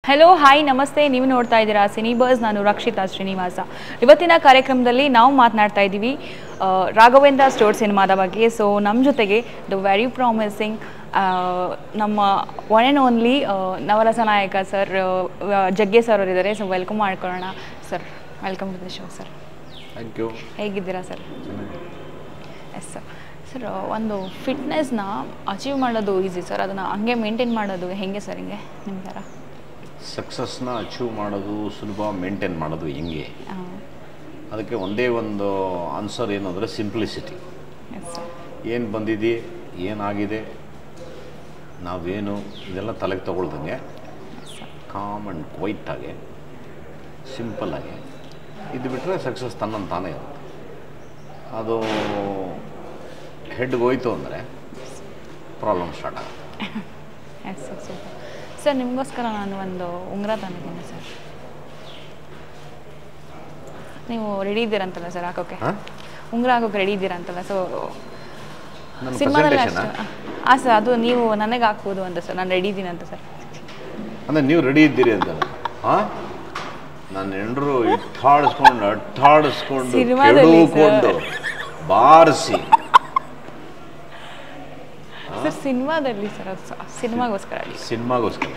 Hello hi ನಮಸ್ತೆ ನೀವು ನೋಡ್ತಾ ಇದ್ದೀರಾ ಸಿನಿ ಬಸ್ ನಾನು ರಕ್ಷಿತಾ ಶ್ರೀನಿವಾಸ ಇವತ್ತಿನ ಕಾರ್ಯಕ್ರಮದಲ್ಲಿ ನಾವು ಮಾತನಾಡ್ತಾ ಇದ್ದೀವಿ ಆ, ರಾಘವೇಂದ್ರ ಸ್ಟೋರ್ ಸಿನಿಮಾದ ಬಗ್ಗೆ ಸೊ ನಮ್ಮ ಜೊತೆಗೆ ದ ವೆರಿ ಪ್ರಾಮಿಸಿಂಗ್ ನಮ್ಮ one and only Navarasa Nayaka sir Jagge sir ಅವರಿದ್ದಾರೆ ಸೊ ವೆಲ್ಕಮ್ ಮಾಡ್ಕೊಳ್ಳೋಣ sir welcome to the show sir thank you ಹೇಗಿದ್ದೀರಾ ಸರ್ ಎಸ್ ಸರ್ ಸರ್ ಒಂದು ಫಿಟ್ನೆಸ್ನ ಅಚೀವ್ ಮಾಡೋದು ಈಸಿ ಸರ್ ಅದನ್ನು ಹಂಗೆ ಮೇಂಟೈನ್ ಮಾಡೋದು ಹೆಂಗೆ ಸರ್ ಹಿಂಗೆ ನಿಮ್ಮ ಥರ ಸಕ್ಸಸ್ನ ಅಚೀವ್ ಮಾಡೋದು ಸುಲಭ ಮೇಂಟೈನ್ ಮಾಡೋದು ಹೆಂಗೆ ಆ, ಅದಕ್ಕೆ ಒಂದೇ ಒಂದು ಆನ್ಸರ್ ಏನು ಅಂದರೆ ಸಿಂಪ್ಲಿಸಿಟಿ ಎಸ್ ಸರ್ ಏನು ಬಂದಿದೆ ಏನಾಗಿದೆ ನಾವೇನು ಇದೆಲ್ಲ ತಲೆಗೆ ತಗೊಳ್ದಂಗೆ ಎಸ್ ಸರ್ ಕಾಮ್ ಆ್ಯಂಡ್ ಕ್ವೈಟಾಗಿ ಸಿಂಪಲ್ಲಾಗಿ ಇದು ಬಿಟ್ಟರೆ ಸಕ್ಸಸ್ ತನ್ನನ್ನು ತಾನೇ ಇರುತ್ತೆ ಅದು ಹೆಡ್ಗೆ ಹೋಯ್ತು ಅಂದರೆ ಪ್ರಾಬ್ಲಮ್ ಸ್ಟಾರ್ಟ್ ಆಗುತ್ತೆ ಎಸ್ ಸರ್ ಸೂಪರ್ ಸರ್ ನಿಮಗೋಸ್ಕರ ನಾನು ಒಂದು ಉಂಗುರ ತಂದಿದ್ದೀನಿ ಸರ್ ನೀವು ರೆಡಿ ಇದ್ದೀರಂತಲ್ಲ ಸರ್ ಹಾಕೋಕ್ಕೆ ಹಾಂ ಉಂಗುರ ಹಾಕೋಕೆ ರೆಡಿ ಇದ್ದೀರಂತಲ್ಲ ಸೊ ನನ್ನ ಸಿನಿಮಾದಲ್ಲಿ ಪ್ರೆಸೆಂಟೇಷನಾ ಅಷ್ಟು ಹಾಂ ಸರ್ ಅದು ನೀವು ನನಗೆ ಹಾಕ್ಬೋದು ಅಂತ ಸರ್ ನಾನು ರೆಡಿ ಇದ್ದೀನಿ ಅಂತ ಸರ್ ಅಂದರೆ ನೀವು ರೆಡಿ ಇದ್ದೀರಿ ಅಂತ ಹಾಂ ನನ್ನ ಹೆಂಡರು ಇಟ್ಟಾಡಿಸ್ಕೊಂಡು ಅಟ್ಟಾಡಿಸ್ಕೊಂಡು ಸಿನಿಮಾದಲ್ಲಿ ಕೆಡುಕೊಂಡು ಬಾರಿಸಿ ಸರ್ ಸಿನಿಮಾದಲ್ಲಿ ಸರ್ ಅದು ಸ- ಸಿನಿಮಾಗೋಸ್ಕರ ರೆಡಿ ಸಿನಿಮಾಗೋಸ್ಕರ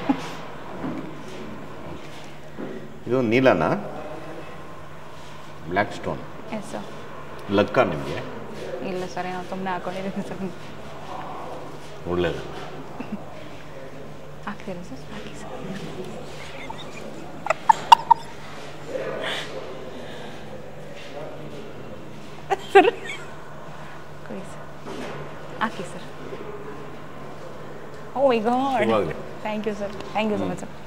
ಇದು ನೀಲನ ಬ್ಲ್ಯಾಕ್ ಸ್ಟೋನ್ ಎಸ್ ಸರ್ ಲಕ್ಕ ನಿಮಗೆ ಇಲ್ಲ ಸರ್ ಏನೋ ಸುಮ್ಮನೆ ಹಾಕೊಂಡಿದ್ದೀನಿ ಸರ್ ಒಳ್ಳೇದು ಹಾಕ್ತೀರಾ ಸರ್ ಹಾಕಿ ಸರ್ ಸರ್ ಕೊಡಿ ಸರ್ ಹಾಕಿ ಸರ್ ಓ ಮೈ ಗಾಡ್ ಶುಭವಾಗಲಿ. Thank you sir thank you so much sir